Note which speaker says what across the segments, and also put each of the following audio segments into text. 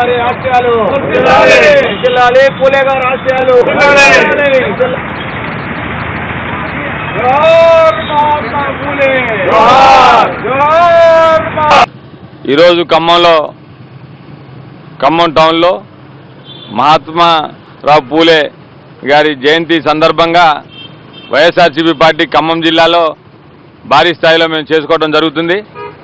Speaker 1: గారి ఆశయాలు
Speaker 2: వర్ధిల్లాలి.
Speaker 1: వర్ధిల్లాలి. పూలే గారి ఆశయాలు
Speaker 2: వర్ధిల్లాలి.
Speaker 1: జోహార్ మహాత్మా పూలే
Speaker 2: జోహార్.
Speaker 1: జోహార్ మహా-
Speaker 3: ఈరోజు ఖమ్మంలో ఖమ్మం టౌన్లో మహాత్మా రావు పూలే గారి జయంతి సందర్భంగా వైఎస్ఆర్సీపీ పార్టీ ఖమ్మం జిల్లాలో భారీ స్థాయిలో మేము చేసుకోవడం జరుగుతుంది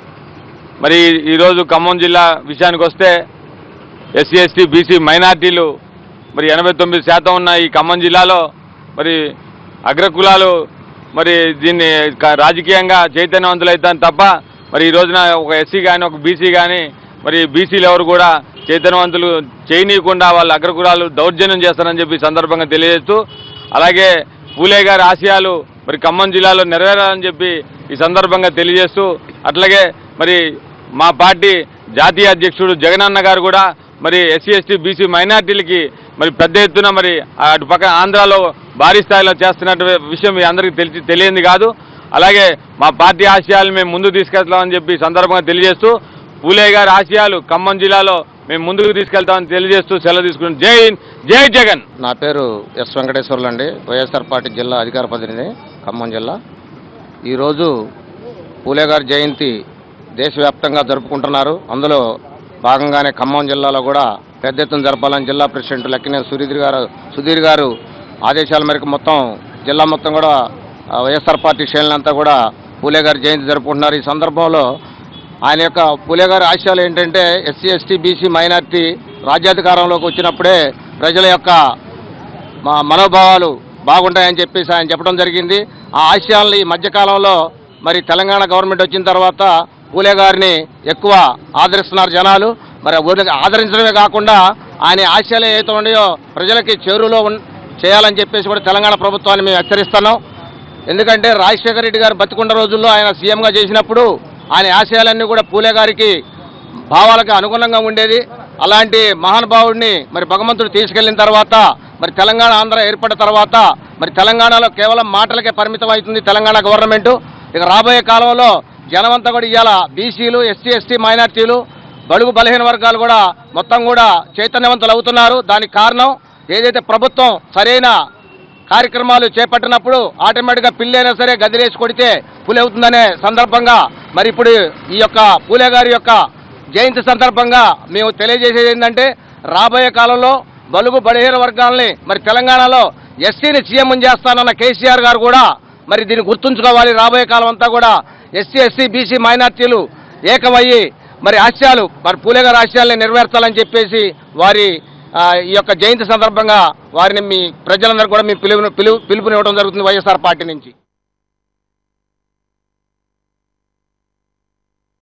Speaker 3: మరి ఈరోజు ఖమ్మం జిల్లా విషయానికి వస్తే ఎస్సీ ఎస్టీ బీసీ మైనార్టీలు మరి ఎనభై తొమ్మిది శాతం ఉన్న ఈ ఖమ్మం జిల్లాలో మరి అగ్రకులాలు మరి దీన్ని క- రాజకీయంగా చైతన్యవంతులైతాను తప్ప మరి ఈ రోజున ఒక ఎస్సీ కానీ ఒక బీసీ కానీ మరి బీసీలు ఎవరు కూడా చైతన్యవంతులు చేయనీయకుండా వాళ్ళ అగ్రకులాలు దౌర్జన్యం చేస్తారని చెప్పి ఈ సందర్భంగా తెలియజేస్తూ అలాగే పూలే గారి ఆశయాలు మరి ఖమ్మం జిల్లాలో నెరవేరాలని చెప్పి ఈ సందర్భంగా తెలియజేస్తూ అట్లాగే మరి మా పార్టీ జాతీయ అధ్యక్షుడు జగనన్న గారు కూడా మరి ఎస్సీ ఎస్టీ బీసీ మైనార్టీలకి మరి పెద్ద ఎత్తున మరి అటు పక్క ఆంధ్రాలో భారీ స్థాయిలో చేస్తున్నట్టు విషయం మీ అందరికీ తెలిసి తెలియంది కాదు అలాగే మా పార్టీ ఆశయాలు మేము ముందుకు తీసుకెళ్తామని చెప్పి ఈ సందర్భంగా తెలియజేస్తూ పూలే గారి ఆశయాలు ఖమ్మం జిల్లాలో మేము ముందుకు తీసుకెళ్తామని తెలియజేస్తూ సెలవు తీసుకున్నాం జై హింద్ జై జగన్
Speaker 4: నా పేరు ఎస్ వెంకటేశ్వర్లు అండి వైఎస్ఆర్ పార్టీ జిల్లా అధికార ప్రతినిధి ఖమ్మం జిల్లా ఈరోజు పూలే గారి జయంతి దేశవ్యాప్తంగా జరుపుకుంటున్నారు అందులో భాగంగానే ఖమ్మం జిల్లాలో కూడా పెద్ద ఎత్తున జరపాలని జిల్లా ప్రెసిడెంట్ లక్కినే సుధీర్ గారు సుధీర్ గారు ఆదేశాల మేరకు మొత్తం జిల్లా మొత్తం కూడా ఆ, వైఎస్ఆర్ పార్టీ శ్రేణులంతా కూడా పూలే గారి జయంతి జరుపుకుంటున్నారు ఈ సందర్భంలో ఆయన యొక్క పూలే గారి ఆశయాలు ఏంటంటే ఎస్సీ ఎస్టీ బీసీ మైనార్టీ రాజ్యాధికారంలోకి వచ్చినప్పుడే ప్రజల యొక్క మా మనోభావాలు బాగుంటాయని చెప్పేసి ఆయన చెప్పడం జరిగింది ఆ ఆశయాలను ఈ మధ్యకాలంలో మరి తెలంగాణ గవర్నమెంట్ వచ్చిన తర్వాత పూలే గారిని ఎక్కువ ఆదరిస్తున్నారు జనాలు మరి ఊరికే ఆదరించడమే కాకుండా ఆయన ఆశయాలు ఏవైతే ఉన్నాయో ప్రజలకి చేరులో ఉన్- చేయాలని చెప్పేసి కూడా తెలంగాణ ప్రభుత్వాన్ని మేము హెచ్చరిస్తున్నాం ఎందుకంటే రాజశేఖర రెడ్డి గారు బతికుండ రోజుల్లో ఆయన సీఎంగా చేసినప్పుడు ఆయన ఆశయాలన్నీ కూడా పూలే గారికి భావాలకు అనుగుణంగా ఉండేది అలాంటి మహానుభావుడిని మరి భగవంతుడు తీసుకెళ్లిన తర్వాత మరి తెలంగాణ ఆంధ్ర ఏర్పడిన తర్వాత మరి తెలంగాణలో కేవలం మాటలకే పరిమితం అవుతుంది తెలంగాణ గవర్నమెంట్ ఇక రాబోయే కాలంలో జనమంతా కూడా ఇవాళ బీసీలు ఎస్సీ ఎస్టీ మైనార్టీలు బడుగు బలహీన వర్గాలు కూడా మొత్తం కూడా చైతన్యవంతులు అవుతున్నారు దానికి కారణం ఏదైతే ప్రభుత్వం సరైన కార్యక్రమాలు చేపట్టినప్పుడు ఆటోమేటిక్గా పిల్లైనా సరే గదిలేసి కొడితే పులి అవుతుందనే సందర్భంగా మరి ఇప్పుడు ఈ యొక్క పూలే గారి యొక్క జయంతి సందర్భంగా మేము తెలియజేసేది ఏంటంటే రాబోయే కాలంలో బలుగు బలహీన వర్గాలని మరి తెలంగాణలో ఎస్సీని సీఎం చేస్తానన్న కేసీఆర్ గారు కూడా మరి దీన్ని గుర్తుంచుకోవాలి రాబోయే కాలం అంతా కూడా ఎస్సీ ఎస్సీ బీసీ మైనార్టీలు ఏకమయ్యి మరి ఆశయాలు మరి పూలే గారి ఆశయాల్ని నెరవేర్చాలని చెప్పేసి వారి ఆ, ఈ యొక్క జయంతి సందర్భంగా వారిని మీ ప్రజలందరూ కూడా మీ పిలుపు పిలుపు పిలుపునివ్వడం జరుగుతుంది వైఎస్ఆర్ పార్టీ నుంచి